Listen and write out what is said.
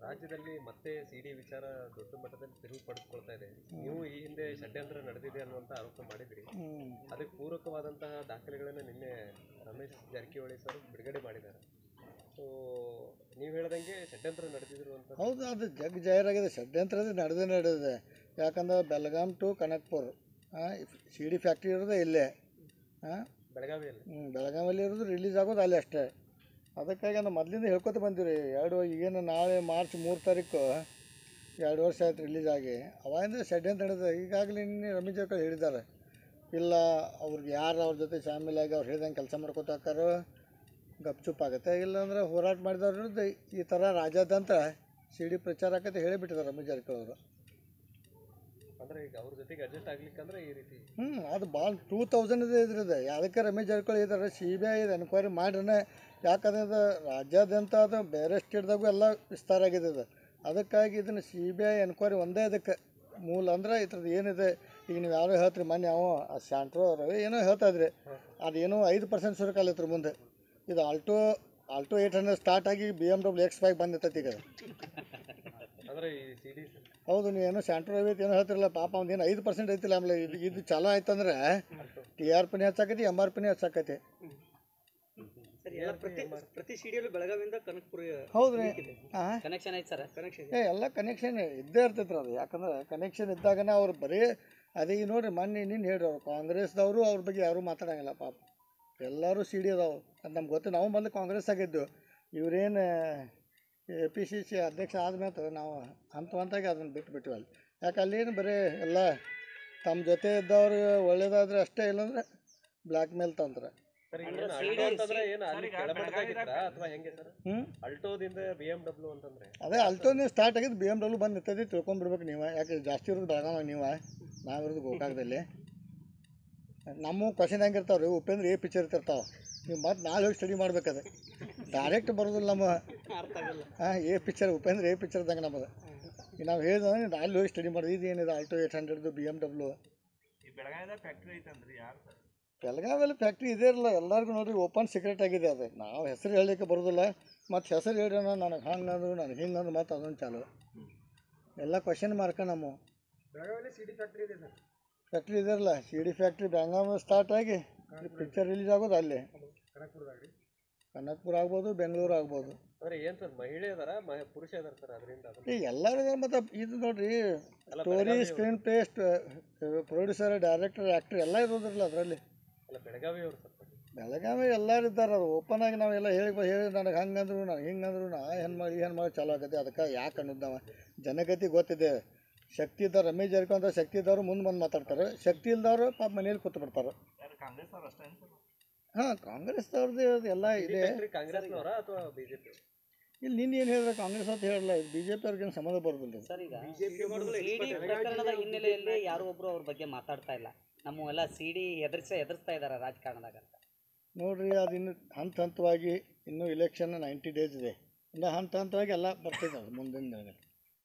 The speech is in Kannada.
ರಾಜ್ಯದಲ್ಲಿ ಮತ್ತೆ ಸಿ ಡಿ ವಿಚಾರ ದೊಡ್ಡ ಮಟ್ಟದಲ್ಲಿ ತಿರುವು ಪಡೆದುಕೊಳ್ತಾ ಇದೆ ನೀವು ಈ ಹಿಂದೆ ಷಡ್ಯಂತ್ರ ನಡೆದಿದೆ ಅನ್ನುವಂತ ಆರೋಪ ಮಾಡಿದ್ರಿ ಅದಕ್ಕೆ ಪೂರಕವಾದಂತಹ ದಾಖಲೆಗಳನ್ನು ನಿನ್ನೆ ರಮೇಶ್ ಜಾರಕಿಹೊಳಿ ಸರ್ ಬಿಡುಗಡೆ ಮಾಡಿದ್ದಾರೆ ಸೊ ನೀವು ಹೇಳ್ದಂಗೆ ಷಡ್ಯಂತ್ರ ನಡೆದಿರುವಂತ ಹೌದು ಅದು ಜಗ್ ಜಾಹೀರಾಗಿದೆ ಷಡ್ಯಂತ್ರ ಅದು ನಡೆದೇ ನಡೆದಿದೆ ಯಾಕಂದ್ರೆ Belgaum to Kanakpur C D factory ಇರೋದೇ ಇಲ್ಲೇ ಹಾಂ ಬೆಳಗಾವಿಯಲ್ಲಿ ಬೆಳಗಾವಲ್ಲಿ ಇರೋದು ರಿಲೀಸ್ ಆಗೋದು ಅಲ್ಲಿ ಅಷ್ಟೇ ಅದಕ್ಕಾಗಿ ನಾವು ಮೊದಲಿಂದ ಹೇಳ್ಕೊತ ಬಂದಿವಿ ರೀ ಎರಡು ಈಗೇನು ನಾಳೆ ಮಾರ್ಚ್ ಮೂರು ತಾರೀಕು ಎರಡು ವರ್ಷ ಆಯ್ತು ರಿಲೀಸ್ ಆಗಿ ಅವಾಗಿಂದ ಷಡ್ಯಂತ್ರ ನಡೆದ ಈಗಾಗಲೇ ನಿನ್ನೆ ರಮೇಶ್ ಜಾರಕಿಹೊಳಿ ಹೇಳಿದ್ದಾರೆ ಇಲ್ಲ ಅವ್ರಿಗೆ ಯಾರು ಅವ್ರ ಜೊತೆ ಶಾಮೀಲಾಗಿ ಅವ್ರು ಹೇಳ್ದಂಗೆ ಕೆಲಸ ಮಾಡ್ಕೊತ ಹಾಕಾರೋ ಗಪ್ಚುಪ್ ಆಗುತ್ತೆ ಇಲ್ಲಾಂದ್ರೆ ಹೋರಾಟ ಮಾಡಿದವ್ರ ವಿರುದ್ಧ ಈ ಥರ ರಾಜ್ಯಾದ್ಯಂತ ಸಿ ಡಿ ಪ್ರಚಾರ ಆಕತ್ತೆ ಹೇಳಿಬಿಟ್ಟಿದ್ದಾರೆ ರಮೇಶ್ ಜಾರಕಿಹೊಳಿ ಅವರು ಅಂದ್ರೆ ಈಗ ಅವ್ರ ಜೊತೆಗೆ ಅಡ್ಜಸ್ಟ್ ಆಗ್ಲಿಕ್ಕಂದ್ರೆ ಈ ರೀತಿ ಹ್ಞೂ ಅದು ಭಾಳ ಟೂ ತೌಸಂಡ್ ಇದೆ ಇದ್ರದ್ದು ಯಾವುದಕ್ಕೆ ರಮೇಶ್ ಜಾರಕಿಹೊಳಿ ಇದ್ದಾರೆ ಸಿ ಬಿ ಐ ಎನ್ಕ್ವೈರಿ ಮಾಡ್ರೇ ಯಾಕಂದ್ರೆ ಅದು ರಾಜ್ಯಾದ್ಯಂತ ಅದು ಬೇರೆ ಸ್ಟೇಟ್ದಾಗೂ ಎಲ್ಲ ವಿಸ್ತಾರ ಆಗಿದೆ ಅದು ಅದಕ್ಕಾಗಿ ಇದನ್ನು ಸಿ ಬಿ ಐ ಎನ್ಕ್ವೈರಿ ಒಂದೇ ಅದಕ್ಕೆ ಮೂಲ ಅಂದ್ರೆ ಇದ್ರದ್ದು ಏನಿದೆ ಈಗ ನೀವು ಯಾರೋ ಹೇಳ್ತೀರಿ ಮೊನ್ನೆ ಯಾವ ಆ ಸ್ಯಾಂಟ್ರೋ ರವಿ ಏನೋ ಹೇಳ್ತಾ ಇದ್ರಿ ಅದೇನೋ ಐದು ಪರ್ಸೆಂಟ್ ಸುರಕಾಲಿತ್ರ ಮುಂದೆ ಇದು Alto Alto eight hundred start ಆಗಿ B M W X five ಬಂದಿರ್ತೈತಿ ಈಗ ಅಂದ್ರೆ ಈ ಸಿ ಡಿ ಹೌದು ನೀವೇನೋ ಸ್ಯಾಂಟ್ರೋ ರವಿ ಏನೋ ಹೇಳ್ತಿರಲ್ಲ ಪಾಪ ಅವ್ನು ಏನು ಐದು ಪರ್ಸೆಂಟ್ ಐತಿಲ್ಲ ಆಮೇಲೆ ಇದು ಇದು ಚಾಲೂ ಆಯ್ತಂದ್ರೆ ಟಿ ಆರ್ ಪಿನೇ ಹೆಚ್ಚಾಕೈತಿ ಎಮ್ ಆರ್ ಪಿನೇ ಹೆಚ್ಚಾಕೈತಿ ಸರ್ ಎಲ್ಲ ಪ್ರತಿ ಪ್ರತಿ ಸಿಡಿಯಲ್ಲೂ ಬೆಳಗಾವಿಯಿಂದ ಕನಕಪುರ ಹೌದು ರೀ ಹಾಂ ಕನೆಕ್ಷನ್ ಐತೆ ಸರ್ ಕನೆಕ್ಷನ್ ಏ ಎಲ್ಲ ಕನೆಕ್ಷನ್ ಇದ್ದೇ ಇರ್ತೈತೆ ಅದು ಯಾಕಂದ್ರೆ ಕನೆಕ್ಷನ್ ಇದ್ದಾಗನೇ ಅವ್ರು ಬರೀ ಅದೇ ಈಗ ನೋಡ್ರಿ ಮೊನ್ನೆ ನೀನು ಹೇಳ್ರಿ ಅವ್ರು ಕಾಂಗ್ರೆಸ್ದವರು ಅವ್ರ ಬಗ್ಗೆ ಯಾರೂ ಮಾತಾಡಂಗಿಲ್ಲ ಪಾಪ ಎಲ್ಲರೂ ಸಿ ಡಿ ಅದಾವೆ ಅದು ನಮ್ಗೆ ಗೊತ್ತು ನಾವು ಮೊದಲು ಕಾಂಗ್ರೆಸ್ ಆಗಿದ್ದು ಇವರೇನು ಎ ಪಿ ಸಿ ಸಿ ಅಧ್ಯಕ್ಷ ಆದ್ಮೇಲೆ ನಾವು ಹಂತ ಹಂತಾಗಿ ಅದನ್ನು ಬಿಟ್ಟು ಬಿಟ್ವಿ ಅಲ್ಲಿ ಯಾಕೆ ಅಲ್ಲೇನು ಬರೀ ಎಲ್ಲ ತಮ್ಮ ಜೊತೆ ಇದ್ದವ್ರು ಒಳ್ಳೇದಾದ್ರೆ ಅಷ್ಟೇ ಇಲ್ಲಾಂದ್ರೆ ಬ್ಲ್ಯಾಕ್ ಮೇಲ್ ತಂದ್ರೆ ಸರ್ ಈಗ ಏನು ಅಲ್ಟೋ ಅಂತಂದ್ರೆ ಏನು ಅಲ್ಲಿ ಕೆಳಮಟ್ಟದಾಗಿತ್ತಾ ಅಥವಾ ಹೆಂಗೆ ಸರ್ ಹ್ಞೂ ಅಲ್ಟೋದಿಂದ ಬಿ ಎಂ ಡಬ್ಲ್ಯೂ ಅಂತಂದ್ರೆ ಅದೇ ಅಲ್ಟೋನೇ ಸ್ಟಾರ್ಟ್ ಆಗಿದ್ದು ಬಿ ಎಮ್ ಡಬ್ಲ್ಯೂ ಬಂದು ನಿಂತೈತಿ ತಿಳ್ಕೊಂಬಿಡ್ಬೇಕು ನೀವು ಯಾಕೆ ಜಾಸ್ತಿ ಇರೋದು ಬೆಳಗಾವ ನೀವು ನಾವಿರೋದು ಗೋಕಾಕದಲ್ಲಿ ನಮ್ಮ ಕ್ವಶನ್ ಹೆಂಗಿರ್ತಾವೆ ರೀ ಉಪೇಂದ್ರ ಏ ಪಿಕ್ಚರ್ ಇರ್ತಿರ್ತಾವೆ ನೀವು ಮತ್ತೆ ನಾಳೆ ಹೋಗಿ ಸ್ಟಡಿ ಮಾಡ್ಬೇಕದು ಡೈರೆಕ್ಟ್ ಬರೋದಿಲ್ಲ ನಮ್ಮ ಅರ್ಥ ಆಗಲ್ಲ ಹಾಂ ಏ ಪಿಕ್ಚರ್ ಉಪೇಂದ್ರ ಏ ಪಿಕ್ಚರ್ ಇದ್ದಂಗೆ ನಮ್ಮದು ಈಗ ನಾವು ಹೇಳಿದ್ರೆ ನೀವು ನಾಳೆ ಹೋಗಿ ಸ್ಟಡಿ ಮಾಡೋದು ಇದು ಏನಿದೆ ಆಲ್ಟೋ ಏಟ್ ಹಂಡ್ರೆಡ್ದು ಬಿ ಎಮ್ ಡಬ್ಲ್ಯೂ ಬೆಳಗಾವಿಯಲ್ಲಿ ಫ್ಯಾಕ್ಟ್ರಿ ಇದೇ ಇರಲ್ಲ ಎಲ್ಲರಿಗೂ ನೋಡ್ರಿ ಓಪನ್ ಸೀಕ್ರೆಟ್ ಆಗಿದೆ ಅದು ನಾವು ಹೆಸರು ಹೇಳಲಿಕ್ಕೆ ಬರೋದಿಲ್ಲ ಮತ್ತು ಹೆಸರು ಹೇಳ್ರಿ ನನಗೆ ಹಂಗೆ ಅಂದ್ರು ನನಗೆ ಹಿಂಗೆ ಅಂದ್ರು ಮತ್ತು ಅದೊಂದು ಚಾಲು ಎಲ್ಲ ಕ್ವಶನ್ ಮಾರ್ಕ ನಮ್ಮ ಬೆಳಗಾವಿಯಲ್ಲಿ ಸಿ ಡಿ ಫ್ಯಾಕ್ಟ್ರಿ ಇದೆ ಸರ್ ಫ್ಯಾಕ್ಟ್ರಿ ಇದೆಯಲ್ಲ C D factory Belagavi start ಆಗಿ ಪಿಕ್ಚರ್ ರಿಲೀಸ್ ಆಗೋದು ಅಲ್ಲೇ ಕನಕಪುರದಾಗ ಕನಕಪುರ ಆಗ್ಬೋದು ಬೆಂಗಳೂರು ಆಗ್ಬೋದು ಅಂದ್ರೆ ಏನ್ ಸರ್ ಮಹಿಳೆ ಅದಾರ ಮ- ಪುರುಷ ಇದಾರ ಸರ್ ಅದರಿಂದ ಅದನ್ನ ಈಗ ಎಲ್ಲರೂ ಮತ್ತು ಇದು ನೋಡ್ರಿ story screenplay producer director actor ಎಲ್ಲ ಇರೋದ್ರಲ್ಲ ಅದರಲ್ಲಿ ಅಲ್ಲ ಬೆಳಗಾವಿ ಅವರು ಸರ್ ಬೆಳಗಾವಿ ಎಲ್ಲರೂ ಇದ್ದಾರೆ ಅದು ಓಪನ್ ಆಗಿ ನಾವೆಲ್ಲ ಹೇಳಿ ಹೇಳಿ ನನಗೆ ಹಂಗಂದ್ರು ನನಗೆ ಹಿಂಗಂದ್ರು ನಾ ಹೆಣ್ಣು ಮಾಡಿ ಹೆಣ್ಣು ಮಾಡಿ ಚಾಲೂ ಆಗತ್ತೆ ಅದಕ್ಕೆ ಯಾಕೆ ಅನ್ನೋದು ನಾವು ಜನಗತಿ ಗೊತ್ತಿದೆ ಶಕ್ತಿ ಇದ್ದವ್ರು ರಮೇಶ್ ಜಾರಕಿಹೊಳಿ ಅಂತ ಶಕ್ತಿ ಇದ್ದವರು ಮುಂದೆ ಬಂದು ಮಾತಾಡ್ತಾರೆ ಶಕ್ತಿ ಇಲ್ದವರು ಪಾಪ ಮನೇಲಿ ಕೂತು ಬಿಡ್ತಾರೆ ಹಾಂ ಕಾಂಗ್ರೆಸ್ದವ್ರದ್ದು ಅದು ಎಲ್ಲ ಇದೆ ಕಾಂಗ್ರೆಸ್ನವರ ಅಥವಾ ಬಿಜೆಪಿ ಇಲ್ಲಿ ನಿನ್ನ ಏನು ಹೇಳಿದ್ರೆ ಕಾಂಗ್ರೆಸ್ ಅಂತ ಹೇಳಲ್ಲ ಇದು ಬಿ ಜೆ ಪಿ ಅವ್ರಿಗೆ ಸಂಬಂಧ ಬರೋದಿಲ್ಲ ಸರ್ ಈಗ ಸಿಡಿ ಪ್ರಕರಣದ ಹಿನ್ನೆಲೆಯಲ್ಲಿ ಯಾರೋ ಒಬ್ರು ಅವ್ರ ಬಗ್ಗೆ ಮಾತಾಡ್ತಾ ಇಲ್ಲ ನಮ್ಮ ಎಲ್ಲ ಸಿಡಿ ಎದುರಿಸ ಎದುರಿಸ್ತಾ ಇದ್ದಾರೆ ರಾಜಕಾರಣದಾಗ ಅಂತ ನೋಡ್ರಿ ಅದು ಇನ್ನು ಹಂತ ಹಂತವಾಗಿ ಇನ್ನೂ ಇಲೆಕ್ಷನ್ ನೈಂಟಿ ಡೇಸ್ ಇದೆ ಇನ್ನು ಹಂತ ಹಂತವಾಗಿ ಎಲ್ಲ ಬರ್ತಿದ್ದಾವೆ ಮುಂದಿನ ದಿನಗಳಲ್ಲಿ